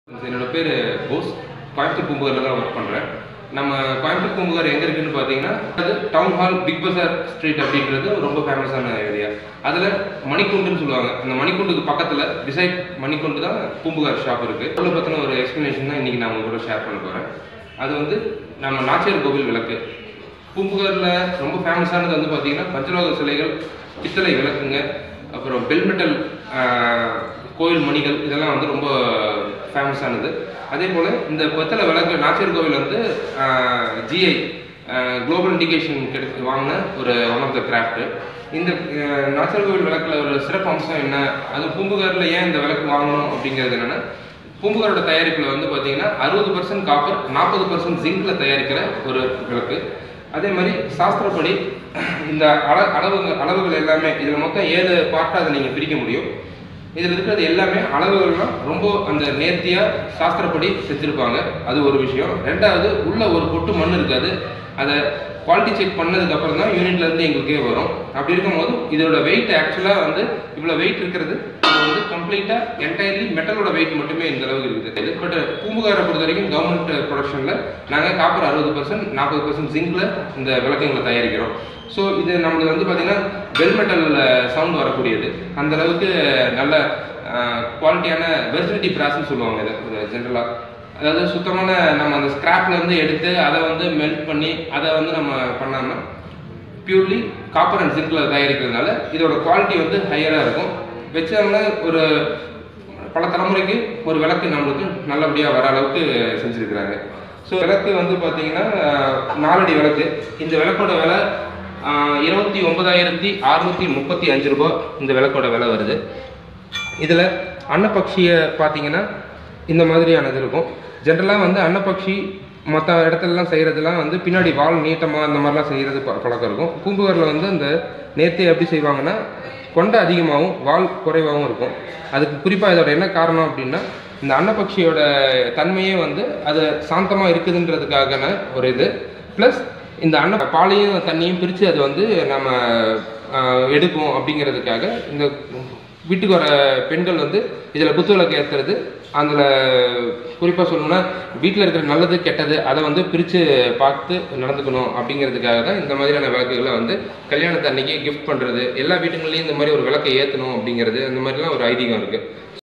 என்னோட பேர் போஸ் கோயம்புத்தூர் பூம்புகாரில் தான் ஒர்க் பண்ணுறேன் நம்ம கோயம்புத்தூர் பூம்புகார் எங்கே இருக்குன்னு பார்த்தீங்கன்னா அது Town Hall Big Bazaar Street அப்படின்றது ரொம்ப ஃபேமஸான ஏரியா அதில் மணிக்குண்டுன்னு சொல்லுவாங்க அந்த மணிக்குண்டுக்கு பக்கத்தில் டிசைட் மணிக்குண்டு தான் பூம்புகார் ஷாப் இருக்குது அதில் பற்றின ஒரு எக்ஸ்ப்ளனேஷன் தான் இன்றைக்கி நான் உங்க கூட ஷேர் பண்ண போகிறேன் அது வந்து நம்ம நாச்சியார் கோவில் விளக்கு பூம்புகாரில் ரொம்ப ஃபேமஸானது வந்து பார்த்தீங்கன்னா பஞ்சலோக சிலைகள் பித்தளை விளக்குங்க அப்புறம் பெல்மெட்டல் கோயில் மணிகள் இதெல்லாம் வந்து ரொம்ப ஃபேமஸானது அதே போல் இந்த பித்தளை விளக்கு நாச்சியார் கோவில் வந்து ஜிஐ குளோபல் இண்டிகேஷன் கிடைத்து வாங்கின ஒரு ஒன் ஆஃப் த கிராஃப்ட் இந்த அஹ், நாச்சியார் கோவில் விளக்கில் ஒரு சிறப்பு அம்சம் என்ன அது பூம்புகாரில் ஏன் இந்த விளக்கு வாங்கணும் அப்படிங்கிறது என்னென்னா பூம்புகாரோட தயாரிப்பில் வந்து பார்த்தீங்கன்னா அறுபது பர்சன்ட் காப்பர் நாற்பது பர்சன்ட் ஜிங்க்ல தயாரிக்கிற ஒரு விளக்கு அதே மாதிரி சாஸ்திரப்படி இந்த அள அளவுகள் அளவுகள் எல்லாமே இதில் மொத்தம் ஏழு பார்ட்டாக அதை நீங்கள் பிரிக்க முடியும் இதில் இருக்கிறது எல்லாமே அளவுகள்லாம் ரொம்ப அந்த நேர்த்தியாக சாஸ்திரப்படி செஞ்சுருப்பாங்க அது ஒரு விஷயம் ரெண்டாவது உள்ள ஒரு பொட்டு மண் இருக்காது அதை குவாலிட்டி செக் பண்ணதுக்கு அப்புறம் தான் யூனிட்ல இருந்து எங்களுக்கே வரும் அப்படி இருக்கும்போது இதோட வெயிட் ஆக்சுவலாக வந்து இவ்வளோ வெயிட் இருக்கிறது இது வந்து கம்ப்ளீட்டாக என்டையர்லி மெட்டலோட வெயிட் மட்டுமே இந்த அளவுக்கு இருக்குது பட் பூம்புகாரை பொறுத்த வரைக்கும் கவர்மெண்ட் ப்ரொடக்ஷனில் நாங்கள் காப்பர் அறுபது பர்சன்ட் நாற்பது பர்சன்ட் ஜிங்கில் இந்த விளக்குங்களை தயாரிக்கிறோம் ஸோ இது நம்மளுக்கு வந்து பார்த்தீங்கன்னா வெல் மெட்டல் சவுண்ட் வரக்கூடியது அந்த அளவுக்கு நல்ல குவாலிட்டியான வெர்சிலிட்டி பிராஸ்ன்னு சொல்லுவாங்க இது ஜென்ரலாக அதாவது சுத்தமான நம்ம அந்த ஸ்கிராப்ல இருந்து எடுத்து அதை வந்து மெல்ட் பண்ணி அதை வந்து நம்ம பண்ணாமல் பியூர்லி காப்பர் அண்ட் ஜிங்கில் தயாரிக்கிறதுனால இதோட குவாலிட்டி வந்து ஹையராக இருக்கும் வச்சாங்கன்னா ஒரு பல தலைமுறைக்கு ஒரு விளக்கு நம்மளுக்கு நல்லபடியாக வர அளவுக்கு செஞ்சுருக்கிறாங்க ஸோ விளக்கு வந்து பார்த்தீங்கன்னா நாலடி விளக்கு இந்த விளக்கோட விலை இருபத்தி ஒன்பதாயிரத்தி அறுநூத்தி முப்பத்தி அஞ்சு ரூபாய் இந்த விளக்கோட விலை வருது இதில் அன்னப்பக்ஷியை பார்த்தீங்கன்னா இந்த மாதிரியானது இருக்கும் ஜென்ரலாக வந்து அன்னப்பக்ஷி மற்ற இடத்துலலாம் செய்கிறதுலாம் வந்து பின்னாடி வால் நீட்டமாக அந்த மாதிரிலாம் செய்கிறது ப பழக்கம் இருக்கும் பூம்புகாரில் வந்து அந்த நேர்த்தியை எப்படி செய்வாங்கன்னா கொண்டை அதிகமாகவும் வால் குறைவாகவும் இருக்கும் அதுக்கு குறிப்பாக இதோட என்ன காரணம் அப்படின்னா இந்த அன்னப்பக்ஷியோட தன்மையே வந்து அது சாந்தமாக இருக்குதுன்றதுக்கான ஒரு இது ப்ளஸ் இந்த அன்ன பாலையும் தண்ணியும் பிரித்து அது வந்து நம்ம ஆஹ், எடுக்கும் அப்படிங்கிறதுக்காக இந்த வீட்டுக்கு வர பெண்கள் வந்து இதில் குத்து விளக்கு ஏற்றுறது அதில் குறிப்பாக சொல்லணும்னா வீட்டில் இருக்கிற நல்லது கெட்டது அதை வந்து பிரித்து பார்த்து நடந்துக்கணும் அப்படிங்கிறதுக்காக தான் இந்த மாதிரியான விளக்குகளை வந்து கல்யாணத்து அன்னைக்கு கிஃப்ட் பண்ணுறது எல்லா வீட்டுங்கள்லையும் இந்த மாதிரி ஒரு விளக்கை ஏற்றணும் அப்படிங்கிறது அந்த மாதிரிலாம் ஒரு ஐதீகம் இருக்குது